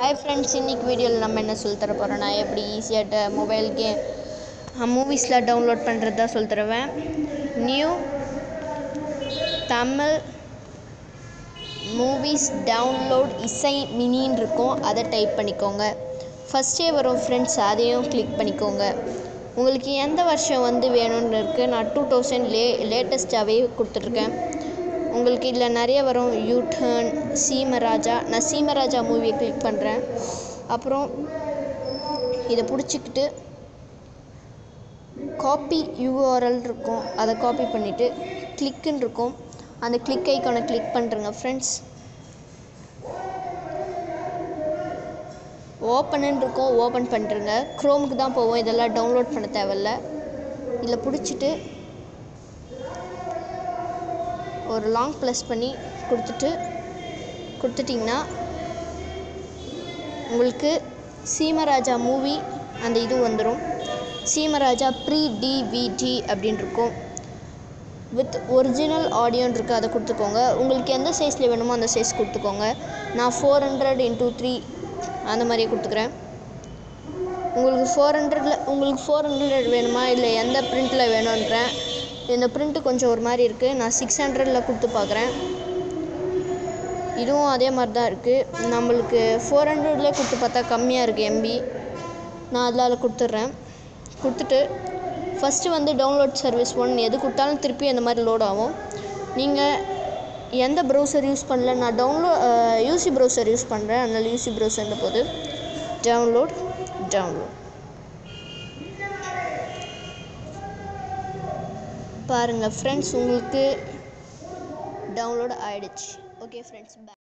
hi friends இன்னைக்கு வீடியோவில் நம்ம என்ன சொல்லி தர போகிறோன்னா எப்படி ஈஸியாக மொபைல் கேம் மூவிஸ்லாம் டவுன்லோட் பண்ணுறது தான் சொல்லி தருவேன் நியூ தமிழ் மூவிஸ் டவுன்லோட் இசை மினின்னு இருக்கும் அதை டைப் பண்ணிக்கோங்க ஃபஸ்ட்டே வரும் ஃப்ரெண்ட்ஸ் அதையும் கிளிக் பண்ணிக்கோங்க உங்களுக்கு எந்த வருஷம் வந்து வேணும்னு இருக்குது நான் டூ தௌசண்ட் லே லேட்டஸ்ட்டாகவே கொடுத்துட்ருக்கேன் உங்களுக்கு இதில் நிறைய வரும் யூ டர்ன் சீமராஜா நான் சீமராஜா மூவியை கிளிக் பண்ணுறேன் அப்புறம் இதை பிடிச்சிக்கிட்டு காப்பி யூஆர்எல் இருக்கும் அதை காப்பி பண்ணிவிட்டு கிளிக்குன்னு இருக்கும் அந்த கிளிக் ஐக்கானை கிளிக் பண்ணுறேங்க ஃப்ரெண்ட்ஸ் ஓப்பனுன்னு இருக்கும் ஓப்பன் பண்ணுறேங்க க்ரோமுக்கு தான் போவோம் இதெல்லாம் டவுன்லோட் பண்ண தேவையில்ல இதில் பிடிச்சிட்டு ஒரு லாங் ப்ளஸ் பண்ணி கொடுத்துட்டு கொடுத்துட்டிங்கன்னா உங்களுக்கு சீமராஜா மூவி அந்த இது வந்துடும் சீமராஜா ப்ரீ டிவிடி அப்படின்னு இருக்கும் வித் ஒரிஜினல் ஆடியோன்னு இருக்குது அதை கொடுத்துக்கோங்க உங்களுக்கு எந்த சைஸில் வேணுமோ அந்த சைஸ் கொடுத்துக்கோங்க நான் ஃபோர் ஹண்ட்ரட் இன்ட்டு த்ரீ அந்த மாதிரியே கொடுத்துக்கிறேன் உங்களுக்கு ஃபோர் ஹண்ட்ரடில் உங்களுக்கு ஃபோர் ஹண்ட்ரட் வேணுமா இல்லை எந்த பிரிண்ட்டில் வேணுன்றேன் இந்த பிரிண்ட்டு கொஞ்சம் ஒரு மாதிரி இருக்குது நான் சிக்ஸ் ஹண்ட்ரடில் கொடுத்து பார்க்குறேன் இதுவும் அதே மாதிரி தான் இருக்குது நம்மளுக்கு ஃபோர் ஹண்ட்ரட்லேயே கொடுத்து பார்த்தா கம்மியாக இருக்குது எம்பி நான் அதில் அதில் கொடுத்துட்றேன் கொடுத்துட்டு ஃபஸ்ட்டு வந்து டவுன்லோட் சர்வீஸ் ஒன் எது கொடுத்தாலும் திருப்பி அந்த மாதிரி லோட் ஆகும் நீங்கள் எந்த ப்ரௌசர் யூஸ் பண்ணல நான் டவுன்லோ யூசி ப்ரௌசர் யூஸ் பண்ணுறேன் அதனால் யூசி ப்ரௌசர்ன்ற போது டவுன்லோட் டவுன்லோட் பாருங்கள் ஃப்ரெண்ட்ஸ் உங்களுக்கு டவுன்லோட் ஆகிடுச்சு ஓகே ஃப்ரெண்ட்ஸ்